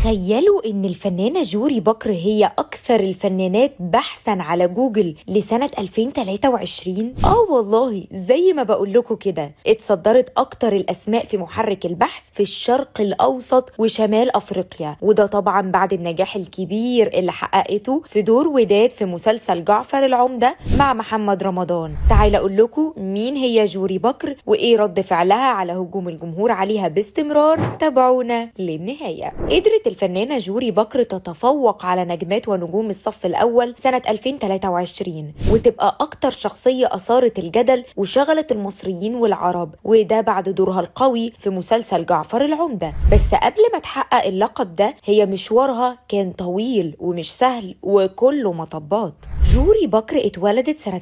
تخيلوا ان الفنانة جوري بكر هي اكثر الفنانات بحثا على جوجل لسنة 2023 اه والله زي ما بقول لكم كده اتصدرت اكتر الاسماء في محرك البحث في الشرق الاوسط وشمال افريقيا وده طبعا بعد النجاح الكبير اللي حققته في دور وداد في مسلسل جعفر العمدة مع محمد رمضان تعال اقول لكم مين هي جوري بكر وايه رد فعلها على هجوم الجمهور عليها باستمرار تابعونا للنهاية قدرت الفنانة جوري بكر تتفوق على نجمات ونجوم الصف الأول سنة 2023 وتبقى أكتر شخصية أثارت الجدل وشغلت المصريين والعرب وده بعد دورها القوي في مسلسل جعفر العمدة بس قبل ما تحقق اللقب ده هي مشوارها كان طويل ومش سهل وكله مطبات جوري بكر اتولدت سنة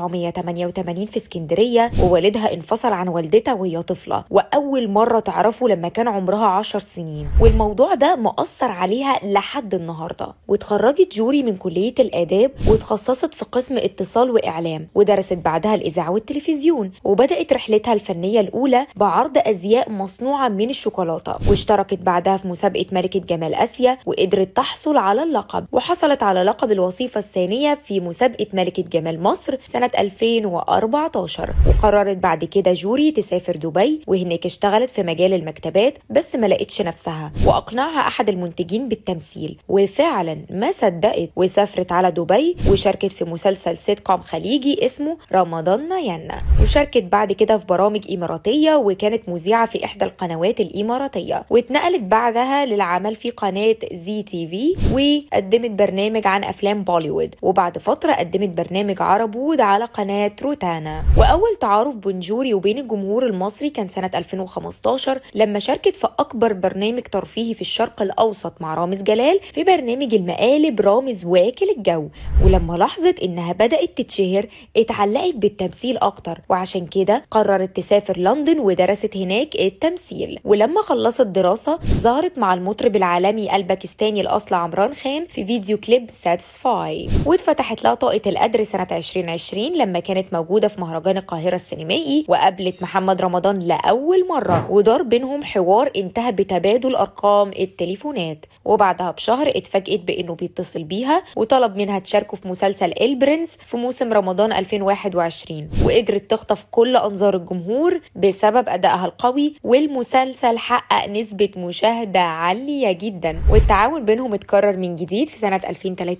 1988 في اسكندرية ووالدها انفصل عن والدتها وهي طفلة وأول مرة تعرفه لما كان عمرها 10 سنين والموضوع ده مؤثر عليها لحد النهاردة واتخرجت جوري من كلية الآداب وتخصصت في قسم اتصال وإعلام ودرست بعدها الإذاعة والتلفزيون وبدأت رحلتها الفنية الأولى بعرض أزياء مصنوعة من الشوكولاتة واشتركت بعدها في مسابقة ملكة جمال آسيا وقدرت تحصل على اللقب وحصلت على لقب الوصيفة الثانية في مسابقة ملكة جمال مصر سنة 2014 وقررت بعد كده جوري تسافر دبي وهناك اشتغلت في مجال المكتبات بس ما لقتش نفسها وأقنعها أحد المنتجين بالتمثيل وفعلا ما صدقت وسافرت على دبي وشاركت في مسلسل سيت كوم خليجي اسمه رمضان ينا وشاركت بعد كده في برامج إماراتية وكانت مذيعة في إحدى القنوات الإماراتية واتنقلت بعدها للعمل في قناة زي تي في وقدمت برنامج عن أفلام بوليوود وبعد فترة قدمت برنامج عربود على قناة روتانا وأول تعارف بين جوري وبين الجمهور المصري كان سنة 2015 لما شاركت في أكبر برنامج ترفيهي في الشرق الأوسط مع رامز جلال في برنامج المقالب رامز واكل الجو ولما لاحظت إنها بدأت تتشهر اتعلقت بالتمثيل أكتر وعشان كده قررت تسافر لندن ودرست هناك التمثيل ولما خلصت دراسة ظهرت مع المطرب العالمي الباكستاني الأصل عمران خان في فيديو كليب ساتسفاي واتفتحت لها طاقة القدر سنة 2020 لما كانت موجودة في مهرجان القاهرة السينمائي وقابلت محمد رمضان لأول مرة ودار بينهم حوار انتهى بتبادل أرقام التليفونات وبعدها بشهر اتفاجئت بإنه بيتصل بيها وطلب منها تشاركه في مسلسل البرنس في موسم رمضان 2021 وقدرت تخطف كل أنظار الجمهور بسبب أدائها القوي والمسلسل حقق نسبة مشاهدة عالية جدا والتعاون بينهم اتكرر من جديد في سنة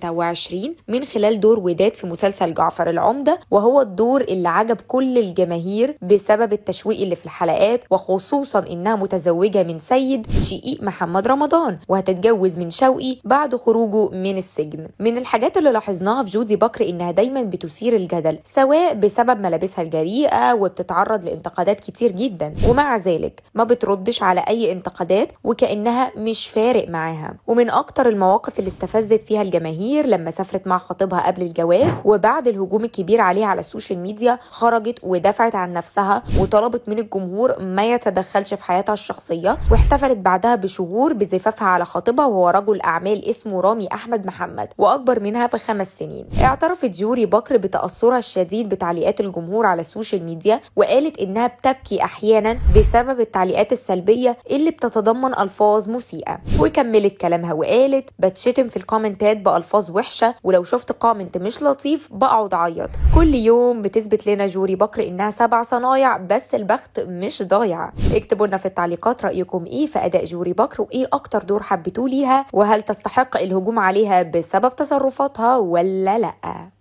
2023 من خلال دور وداد في مسلسل جعفر العمدة وهو الدور اللي عجب كل الجماهير بسبب التشويق اللي في الحلقات وخصوصا انها متزوجة من سيد شقيق محمد رمضان وهتتجوز من شوقي بعد خروجه من السجن من الحاجات اللي لاحظناها في جودي بكر انها دايما بتثير الجدل سواء بسبب ملابسها الجريئة وبتتعرض لانتقادات كتير جدا ومع ذلك ما بتردش على اي انتقادات وكانها مش فارق معاها ومن اكتر المواقف اللي استفزت فيها الجماهير لما سافرت مع خطيبها قبل الجواز وبعد الهجوم الكبير عليها على السوشيال ميديا خرجت ودفعت عن نفسها وطلبت من الجمهور ما يتدخلش في حياتها الشخصية واحتفلت بعدها بشهور بزفافها على خطيبها وهو رجل أعمال اسمه رامي أحمد محمد وأكبر منها بخمس سنين اعترفت جوري بكر بتأثرها الشديد بتعليقات الجمهور على السوشيال ميديا وقالت إنها بتبكي أحيانا بسبب التعليقات السلبية اللي بتتضمن ألفاظ مسيئة وكملت كلامها وقالت بتشتم في الكومنتات بألفاظ وحشة ولو شفت كومنت مش لطيف بقعد أعيط كل يوم بتثبت لنا جوري بكر إنها سبع صنايع بس البخت مش ضايع اكتبوا لنا في التعليقات رأيكم إيه في أداء جوري بكر وإيه أكتر دور حبيتوه ليها وهل تستحق الهجوم عليها بسبب تصرفاتها ولا لأ